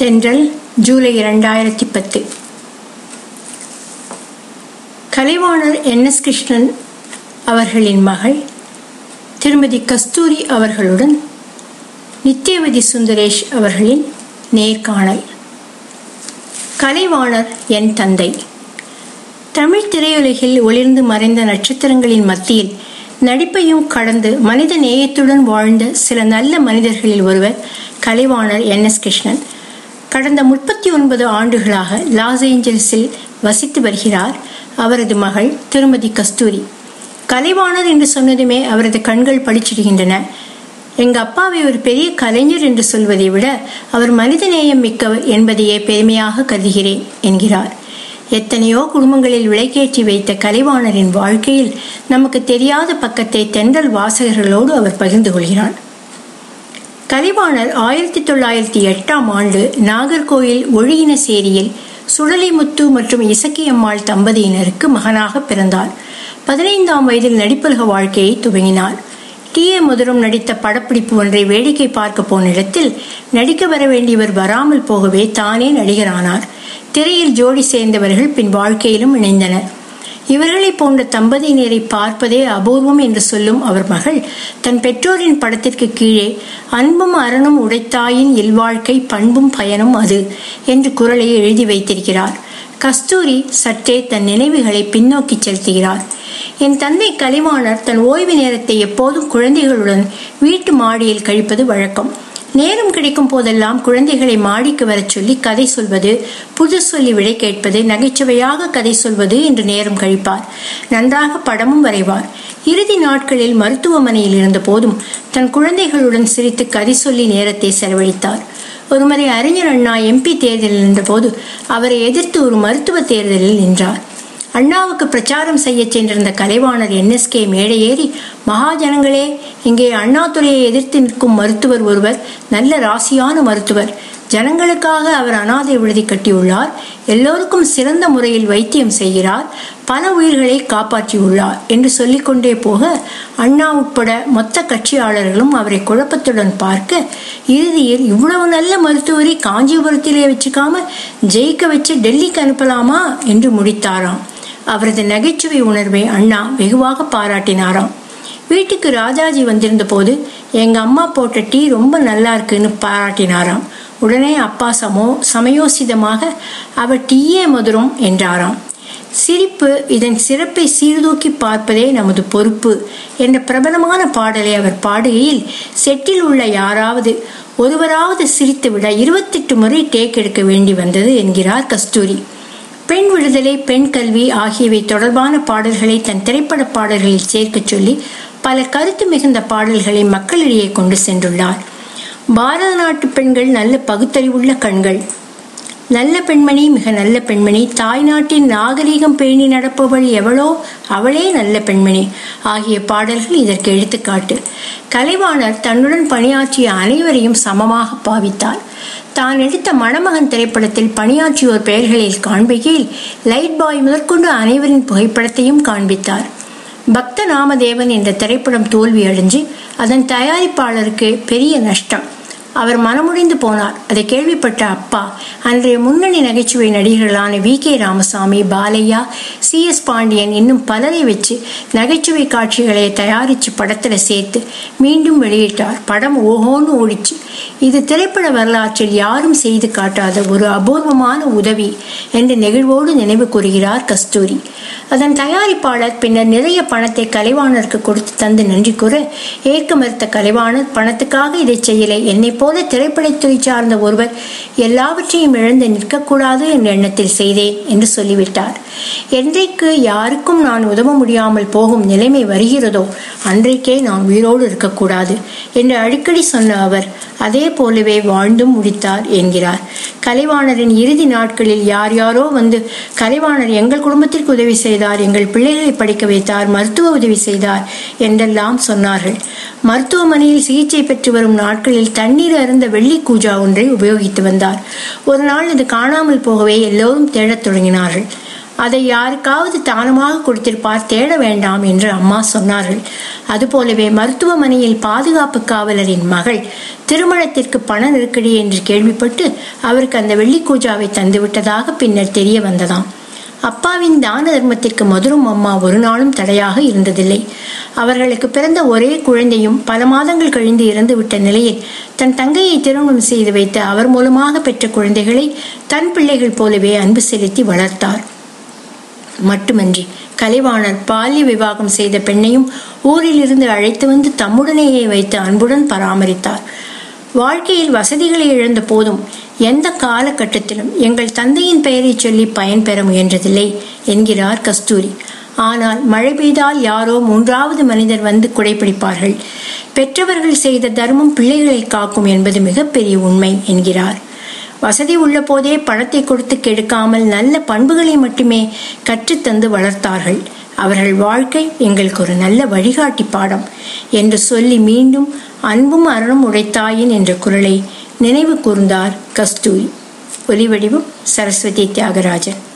தென்றல் ஜூலை இரண்டாயிரத்தி பத்து கலைவாணர் என் எஸ் கிருஷ்ணன் அவர்களின் மகள் திருமதி கஸ்தூரி அவர்களுடன் நித்யவதி சுந்தரேஷ் அவர்களின் நேர்காணல் கலைவாணர் என் தந்தை தமிழ் திரையுலகில் ஒளிர்ந்து மறைந்த நட்சத்திரங்களின் மத்தியில் நடிப்பையும் கடந்து மனித நேயத்துடன் வாழ்ந்த சில நல்ல மனிதர்களில் ஒருவர் கலைவாணர் என் எஸ் கிருஷ்ணன் கடந்த முப்பத்தி ஒன்பது ஆண்டுகளாக லாஸ் ஏஞ்சல்ஸில் வசித்து வருகிறார் அவரது மகள் திருமதி கஸ்தூரி கலைவாணர் என்று சொன்னதுமே அவரது கண்கள் பளிச்சிடுகின்றன எங்க அப்பாவை ஒரு பெரிய கலைஞர் என்று சொல்வதை விட அவர் மனிதநேயம் மிக்கவர் என்பதையே பெருமையாக கருதுகிறேன் என்கிறார் எத்தனையோ குடும்பங்களில் விளக்கேற்றி வைத்த கலைவாணரின் வாழ்க்கையில் நமக்கு தெரியாத பக்கத்தை தென்றல் வாசகர்களோடு அவர் பகிர்ந்து கொள்கிறார் கலைவாணர் ஆயிரத்தி தொள்ளாயிரத்தி எட்டாம் ஆண்டு நாகர்கோயில் ஒழுகினசேரியில் சுடலிமுத்து மற்றும் இசக்கியம்மாள் தம்பதியினருக்கு மகனாக பிறந்தார் பதினைந்தாம் வயதில் நடிப்பலக வாழ்க்கையை துவங்கினார் டி ஏ மதுரம் நடித்த படப்பிடிப்பு ஒன்றை வேடிக்கை பார்க்க போன இடத்தில் நடிக்க வர வேண்டியவர் வராமல் போகவே தானே நடிகரானார் திரையில் ஜோடி சேர்ந்தவர்கள் பின் வாழ்க்கையிலும் இணைந்தனர் இவர்களை போன்ற தம்பதியினரை பார்ப்பதே அபூர்வம் என்று சொல்லும் அவர் மகள் தன் பெற்றோரின் படத்திற்கு கீழே அன்பும் அறனும் உடைத்தாயின் இல்வாழ்க்கை பண்பும் பயனும் அது என்று குரலை எழுதி வைத்திருக்கிறார் கஸ்தூரி சற்றே தன் நினைவுகளை பின்னோக்கி செலுத்துகிறார் என் தந்தை கலிவாணர் தன் ஓய்வு நேரத்தை எப்போதும் குழந்தைகளுடன் வீட்டு மாடியில் கழிப்பது வழக்கம் நேரம் கிடைக்கும் போதெல்லாம் குழந்தைகளை மாடிக்கு வரச் சொல்லி கதை சொல்வது புது சொல்லி விடை கேட்பது நகைச்சுவையாக கதை சொல்வது என்று நேரம் கழிப்பார் நன்றாக படமும் வரைவார் இறுதி நாட்களில் மருத்துவமனையில் இருந்த போதும் தன் குழந்தைகளுடன் சிரித்து கதை சொல்லி நேரத்தை செலவழித்தார் ஒருமுறை அறிஞர் அண்ணா எம்பி தேர்தலில் நின்றபோது அவரை எதிர்த்து ஒரு மருத்துவ தேர்தலில் நின்றார் அண்ணாவுக்கு பிரச்சாரம் செய்ய சென்றிருந்த கலைவாணர் என்எஸ்கே மேடை ஏறி மகாஜனங்களே இங்கே அண்ணாதுரையை எதிர்த்து நிற்கும் மருத்துவர் ஒருவர் நல்ல ராசியான மருத்துவர் ஜனங்களுக்காக அவர் அனாதை விடுதி கட்டியுள்ளார் எல்லோருக்கும் சிறந்த முறையில் வைத்தியம் செய்கிறார் பல உயிர்களை காப்பாற்றியுள்ளார் என்று சொல்லிக்கொண்டே போக அண்ணா உட்பட மொத்த கட்சியாளர்களும் அவரை குழப்பத்துடன் பார்க்க இறுதியில் இவ்வளவு நல்ல மருத்துவரை காஞ்சிபுரத்திலே வச்சுக்காம ஜெயிக்க வச்சு டெல்லிக்கு அனுப்பலாமா என்று முடித்தாராம் அவரது நகைச்சுவை உணர்வை அண்ணா வெகுவாக பாராட்டினாராம் வீட்டுக்கு ராஜாஜி வந்திருந்த போது எங்க அம்மா போட்ட டீ ரொம்ப நல்லா இருக்குன்னு பாராட்டினாராம் உடனே அப்பா சமோ சமயோசிதமாக அவர் டீயே மதுரம் என்றாராம் சிரிப்பு இதன் சிறப்பை சீர்தூக்கி பார்ப்பதே நமது பொறுப்பு என்ற பிரபலமான பாடலை அவர் பாடுகையில் செட்டில் உள்ள யாராவது ஒருவராவது சிரித்துவிட இருபத்தெட்டு முறை டேக் எடுக்க வேண்டி வந்தது என்கிறார் கஸ்தூரி பெண் விடுதலை பெண் கல்வி ஆகியவை தொடர்பான பாடல்களை தன் திரைப்பட பாடல்களில் சேர்க்க சொல்லி பல கருத்து மிகுந்த பாடல்களை மக்களிடையே கொண்டு சென்றுள்ளார் பாரத நாட்டு பெண்கள் நல்ல பகுத்தறிவுள்ள கண்கள் நல்ல பெண்மணி மிக நல்ல பெண்மணி தாய் நாட்டின் நாகரீகம் பேணி நடப்பவள் எவளோ அவளே நல்ல பெண்மணி ஆகிய பாடல்கள் இதற்கு எடுத்துக்காட்டு கலைவாணர் தன்னுடன் பணியாற்றிய அனைவரையும் சமமாக பாவித்தார் தான் எடுத்த மணமகன் திரைப்படத்தில் பணியாற்றியோர் பெயர்களில் காண்பிக்கையில் லைட் பாய் முதற்கொண்டு அனைவரின் புகைப்படத்தையும் காண்பித்தார் பக்த நாமதேவன் என்ற திரைப்படம் தோல்வி அடைஞ்சு அதன் தயாரிப்பாளருக்கு பெரிய நஷ்டம் அவர் மனமுடைந்து போனார் அதை கேள்விப்பட்ட அப்பா அன்றைய முன்னணி நகைச்சுவை நடிகர்களான V K Ramasamy Balaiah C S Pandian இன்னும் பலரை வச்சு நகைச்சுவை காட்சிகளை தயாரித்து படத்துல சேர்த்து மீண்டும் வெளியிட்டார் படம் ஓஹோன்னு ஓடிச்சு இது திரைப்பட வரலாற்றில் யாரும் செய்து காட்டாத ஒரு அபூர்வமான உதவி என்று நெகிழ்வோடு நினைவு கூறுகிறார் கஸ்தூரி அதன் தயாரிப்பாளர் பின்னர் நிறைய பணத்தை கலைவாணருக்கு கொடுத்து தந்து நன்றி கூற ஏற்க மறுத்த கலைவாணர் பணத்துக்காக இதை செய்யலை என்னை போல திரைப்படத்துறை சார்ந்த ஒருவர் எல்லாவற்றையும் இழந்து நிற்கக்கூடாது என்ற எண்ணத்தில் செய்தேன் என்று சொல்லிவிட்டார் என்றைக்கு யாருக்கும் நான் உதவ முடியாமல் போகும் நிலைமை வருகிறதோ அன்றைக்கே நான் உயிரோடு இருக்கக்கூடாது என்று அடிக்கடி சொன்ன அவர் அதே போலவே வாழ்ந்தும் முடித்தார் என்கிறார் கலைவாணரின் இறுதி நாட்களில் யார் யாரோ வந்து கலைவாணர் எங்கள் குடும்பத்திற்கு உதவி செய்தார் எங்கள் பிள்ளைகளை படிக்க வைத்தார் மருத்துவ உதவி செய்தார் என்றெல்லாம் சொன்னார்கள் மருத்துவமனையில் சிகிச்சை பெற்று வரும் நாட்களில் தண்ணீர் அருந்த வெள்ளி கூஜா ஒன்றை உபயோகித்து வந்தார் ஒரு நாள் இது காணாமல் போகவே எல்லோரும் தேடத் தொடங்கினார்கள் அதை யாருக்காவது தானமாக கொடுத்திருப்பார் தேட வேண்டாம் என்று அம்மா சொன்னார்கள் அதுபோலவே மருத்துவமனையில் பாதுகாப்பு காவலரின் மகள் திருமணத்திற்கு பண நெருக்கடி என்று கேள்விப்பட்டு அவருக்கு அந்த வெள்ளி கூஜாவை தந்துவிட்டதாக பின்னர் தெரிய வந்ததாம் அப்பாவின் தான தர்மத்திற்கு மதுரும் அம்மா ஒரு நாளும் தடையாக இருந்ததில்லை அவர்களுக்கு பிறந்த ஒரே குழந்தையும் பல மாதங்கள் கழிந்து இறந்துவிட்ட நிலையில் தன் தங்கையை திருமணம் செய்து வைத்து அவர் மூலமாக பெற்ற குழந்தைகளை தன் பிள்ளைகள் போலவே அன்பு செலுத்தி வளர்த்தார் மட்டுமன்றி கலைவாணர் பால்ய விவாகம் செய்த பெண்ணையும் ஊரிலிருந்து அழைத்து வந்து தம்முடனேயே வைத்து அன்புடன் பராமரித்தார் வாழ்க்கையில் வசதிகளை இழந்த போதும் எந்த காலகட்டத்திலும் எங்கள் தந்தையின் பெயரை சொல்லி பயன் பெற முயன்றதில்லை என்கிறார் கஸ்தூரி ஆனால் மழை பெய்தால் யாரோ மூன்றாவது மனிதர் வந்து குடைப்பிடிப்பார்கள் பெற்றவர்கள் செய்த தர்மம் பிள்ளைகளை காக்கும் என்பது மிகப்பெரிய உண்மை என்கிறார் வசதி உள்ள போதே பணத்தை கொடுத்து கெடுக்காமல் நல்ல பண்புகளை மட்டுமே கற்றுத்தந்து வளர்த்தார்கள் அவர்கள் வாழ்க்கை எங்களுக்கு ஒரு நல்ல வழிகாட்டி பாடம் என்று சொல்லி மீண்டும் அன்பும் அருளும் உடைத்தாயின் என்ற குரலை நினைவு கூர்ந்தார் கஸ்தூரி ஒலிவடிவம் சரஸ்வதி தியாகராஜன்